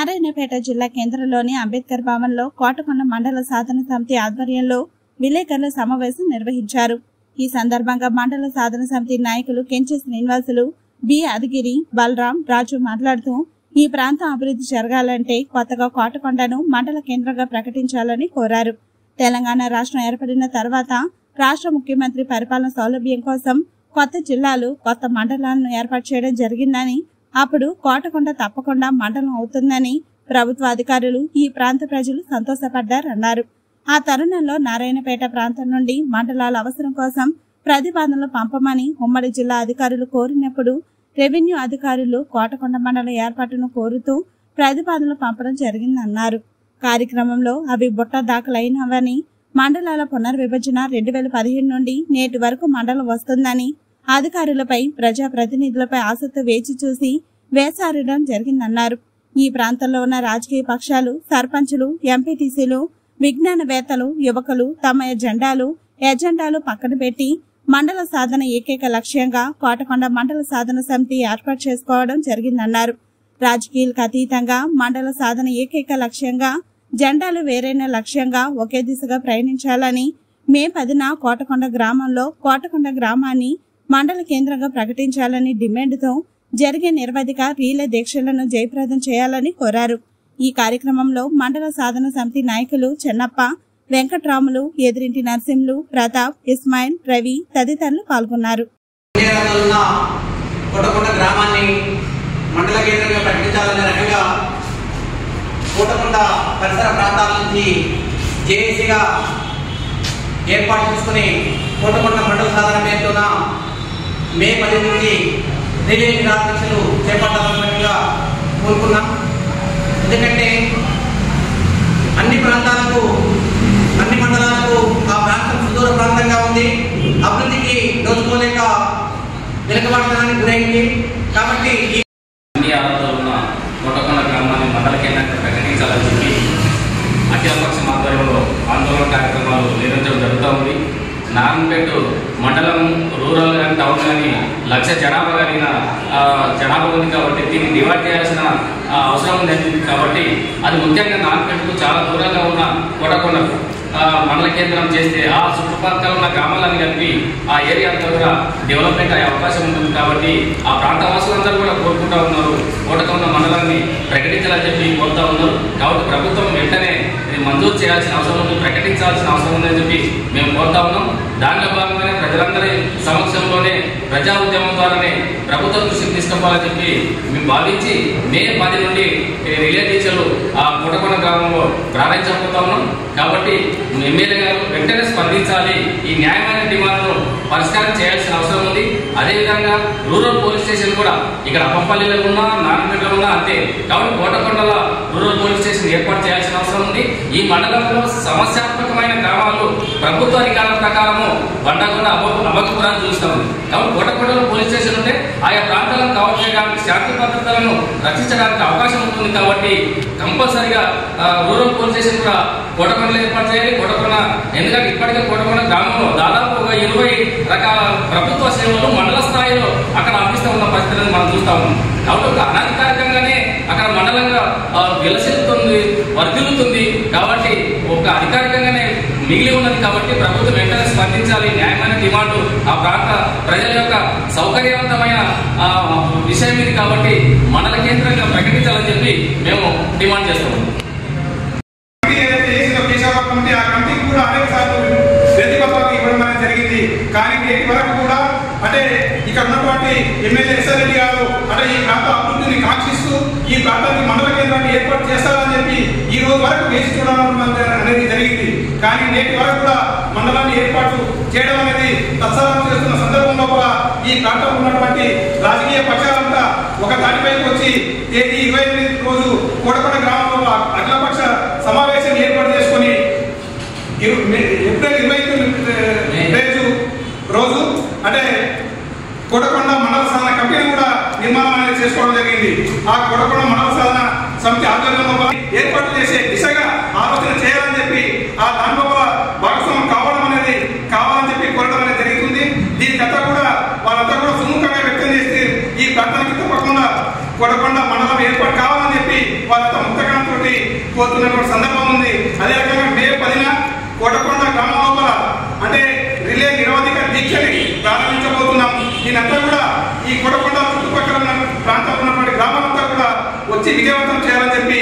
నారాయణపేట జిల్లా కేంద్రంలోని అంబేద్కర్ భవన్లో కోటకొండ మండల సాధన సమితి ఆధ్వర్యంలో విలేకరుల సమావేశం నిర్వహించారు ఈ సందర్భంగా మండల సాధన సమితి నాయకులు కెంచి శ్రీనివాసులు బి అదిగిరి బలరాం రాజు మాట్లాడుతూ ఈ ప్రాంతం అభివృద్ధి జరగాలంటే కొత్తగా కోటకొండను మండల కేంద్రంగా ప్రకటించాలని కోరారు తెలంగాణ రాష్ట్రం ఏర్పడిన తర్వాత రాష్ట్ర ముఖ్యమంత్రి పరిపాలన సౌలభ్యం కోసం కొత్త జిల్లాలు కొత్త మండలాలను ఏర్పాటు చేయడం జరిగిందని అప్పుడు కోటకొండ తప్పకుండా మండలం అవుతుందని ప్రభుత్వ అధికారులు ఈ ప్రాంత ప్రజలు సంతోషపడ్డారన్నారు ఆ తరుణంలో నారాయణపేట ప్రాంతం నుండి మండలాల అవసరం కోసం ప్రతిపాదనలు పంపమని ఉమ్మడి జిల్లా అధికారులు కోరినప్పుడు రెవెన్యూ అధికారులు కోటకొండ మండల ఏర్పాటును కోరుతూ ప్రతిపాదనలు పంపడం జరిగిందన్నారు కార్యక్రమంలో అవి బుట్ట దాఖలైనవని మండలాల పునర్విభజన రెండు వేల పదిహేను నుండి నేటి వరకు మండలం వస్తుందని అధికారులపై ప్రజాప్రతినిధులపై ఆసక్తి వేచి చూసి వేసారడం జరిగిందన్నారు ఈ ప్రాంతంలో ఉన్న రాజకీయ పక్షాలు సర్పంచులు ఎంపీటీసీలు విజ్ఞానవేత్తలు యువకులు తమ ఎజెండాలు ఎజెండాలు పక్కన పెట్టి మండల సాధన ఏకైక లక్ష్యంగా కోటకొండ మండల సాధన సమితి ఏర్పాటు చేసుకోవడం జరిగిందన్నారు రాజకీయాలకు అతీతంగా మండల సాధన ఏకైక లక్ష్యంగా జెండాలు వేరైన లక్ష్యంగా ఒకే దిశగా ప్రయాణించాలని మే పదిన కోటకొండ గ్రామంలో కోటకొండ గ్రామాన్ని మండల కేంద్రంగా ప్రకటించాలని డిమాండ్తో జరిగే నిర్వధిక రీలే దీక్షలను జయప్రదం చేయాలని కోరారు ఈ కార్యక్రమంలో మండల సాధన సమితి నాయకులు చెన్నప్ప వెంకట్రాములు ఎదిరింటి నరసింహులు ప్రతాప్ ఇస్మాయిల్ రవి తదితరులు పాల్గొన్నారు ఉన్న కోటకొండ గ్రామాన్ని మండల కేంద్రంగా ప్రకటించాలనే రకంగా కోటకొండ పరిసర ప్రాంతాల నుంచి జేఏసీగా ఏర్పాటు చేసుకుని కోటకొండ మండల సాధన పేరుతోన మే పది నుంచి రిలే నిరాదీక్షలు చేపట్టాలన్నట్టుగా కోరుకున్నాం ఎందుకంటే అన్ని ప్రాంతాలకు అన్ని మండలాలకు ఆ ప్రాంతం సుదూర ప్రాంతంగా ఉంది అభివృద్ధికి దోచుకోలేక వెనుకబడతానికి గురైంది కాబట్టి ఈ అన్ని ఆధారాలు ఉన్న కోటకొండ గ్రామాన్ని మండల కేంద్రంగా ప్రకటించాలని చెప్పి అఖిలపక్షం ఆధ్వర్యంలో ఆందోళన కార్యక్రమాలు నిర్వహించడం జరుగుతూ ఉంది నారాయణపేట మండలం రూరల్ కానీ టౌన్ కానీ లక్ష జనాభా కలిగిన ఆ, జనాభా ఉంది కాబట్టి దీన్ని డివైడ్ చేయాల్సిన ఆ, అవసరం ఉంది కాబట్టి అది ముఖ్యంగా నారాయణపేటకు చాలా దూరంగా ఉన్న కోటకొండకు ఆ, మండల కేంద్రం చేస్తే ఆ చుట్టుపక్కల ఉన్న గ్రామాలను కలిపి ఆ ఏరియా అంతా కూడా డెవలప్మెంట్ అయ్యే అవకాశం ఉంటుంది కాబట్టి ఆ ప్రాంత వాసులందరూ కూడా కోరుకుంటా ఉన్నారు కోటకొండ మండలాన్ని ప్రకటించాలని చెప్పి కోరుతా ఉన్నారు కాబట్టి ప్రభుత్వం వెంటనే ఇది మంజూరు చేయాల్సిన అవసరం ఉంది ప్రకటించాల్సిన అవసరం ఉందని చెప్పి మేము కోరుతా ఉన్నాం దానిలో భాగంగానే ప్రజలందరి సమక్షంలోనే ప్రజా ఉద్యమం ద్వారానే ప్రభుత్వం దృష్టికి తీసుకుపోవాలని చెప్పి మేము భావించి మే పది నుండి ఈ రిలే టీచర్లు ఆ కోటకొండ గ్రామంలో ప్రారంభించబోతా ఉన్నాం కాబట్టి ఎమ్మెల్యే గారు వెంటనే స్పందించాలి ఈ న్యాయమైన డిమాండ్ను పరిష్కారం చేయాల్సిన అవసరం ఉంది అదేవిధంగా రూరల్ పోలీస్ స్టేషన్ కూడా ఇక్కడ అప్పంపల్లిలో ఉన్నా నారాయణపేటలో ఉన్నా అంతే కాబట్టి కోటకొండల రూరల్ పోలీస్ స్టేషన్ ఏర్పాటు చేయాల్సిన అవసరం ఉంది ఈ మండలంలో సమస్యాత్మకమైన గ్రామాలు ప్రభుత్వ అధికారుల ప్రకారము బండకుండా అబ అబద్ధపురాన్ని చూస్తా ఉంది కాబట్టి కోటకొండలో పోలీస్ స్టేషన్ ఉంటే ఆయా ప్రాంతాలను కవర్ చేయడానికి శాంతి భద్రతలను రక్షించడానికి అవకాశం ఉంటుంది కాబట్టి కంపల్సరిగా ఆ, రూరల్ పోలీస్ స్టేషన్ కూడా కోటకొండలో ఏర్పాటు చేయాలి కోటకొండ ఎందుకంటే ఇప్పటికే కోటకొండ గ్రామంలో దాదాపు ఒక ఇరవై రకాల ప్రభుత్వ సేవలు మండల స్థాయిలో అక్కడ అందిస్తూ ఉన్న పరిస్థితులను మనం చూస్తా ఉన్నాం కాబట్టి ఒక అనధికారికంగానే అక్కడ మండలంగా ఆ, విలసిల్లుతుంది వర్ధిల్లుతుంది కాబట్టి ఒక అధికారికంగానే మిగిలి ఉన్నది కాబట్టి ప్రభుత్వం వెంటనే స్పందించాలి న్యాయమైన డిమాండ్ ఆ ప్రాంత ప్రజల యొక్క సౌకర్యవంతమైన ఆ, విషయం ఇది కాబట్టి మండల కేంద్రంగా ప్రకటించాలని చెప్పి మేము డిమాండ్ చేస్తున్నాం కమిటీ ఏదైతే చేసిందో కేశవ కమిటీ ఆ కమిటీకి కూడా అనేక సార్లు ప్రతిపత్రాలు ఇవ్వడం అనేది జరిగింది కానీ నేటి వరకు కూడా అంటే ఇక్కడ ఉన్నటువంటి ఎమ్మెల్యే ఎస్ఆర్ రెడ్డి గారు అంటే ఈ ప్రాంత అభివృద్ధిని కాంక్షిస్తూ ఈ ప్రాంతానికి మండల కేంద్రాన్ని ఏర్పాటు చేస్తారని చెప్పి ఈ రోజు వరకు వేసి చూడడం అనేది జరిగింది కానీ నేటి వరకు కూడా మండలాన్ని ఏర్పాటు చేయడం అనేది తత్సరం చేస్తున్న సందర్భంలో కూడా ఈ ప్రాంతంలో ఉన్నటువంటి రాజకీయ పక్షాలంతా ఒక దాటిపైకి వచ్చి తేదీ ఇరవై ఎనిమిది రోజు కోటకొండ గ్రామంలో అఖిలపక్ష సమావేశం ఏర్పాటు చేసుకొని ఇరు- మే- ఏప్రిల్ ఇరవై తేదీ రోజు అంటే కోటకొండ మండల సాధన కమిటీని కూడా నిర్మాణం అనేది చేసుకోవడం జరిగింది ఆ కోటకొండ మండల సాధన సమితి ఆధ్వర్యంలో కూడా ఏర్పాటు చేసే దిశగా ఆలోచన చేయాలని చెప్పి ఆ దాంట్లో కూడా భాగస్వామ్యం కావడం అనేది కావాలని చెప్పి కోరడం అనేది జరుగుతుంది దీనికంతా కూడా వాళ్ళంతా కూడా సుముఖంగా వ్యక్తం చేస్తే ఈ ప్రాంతానికి తప్పకుండా కొడకొండ మండలం ఏర్పాటు కావాలని చెప్పి వాళ్ళంతా ముక్త పోతున్నటువంటి సందర్భం ఉంది అదే రకంగా మే పదిన కోటకొండ గ్రామం లోపల అంటే రిలే నిరవధిక దీక్షని ప్రారంభించబోతున్నాం దీనంతా కూడా ఈ కోటకొండ చుట్టుపక్కల ఉన్న ప్రాంతంలో ఉన్నటువంటి గ్రామాలంతా కూడా వచ్చి విజయవంతం చేయాలని చెప్పి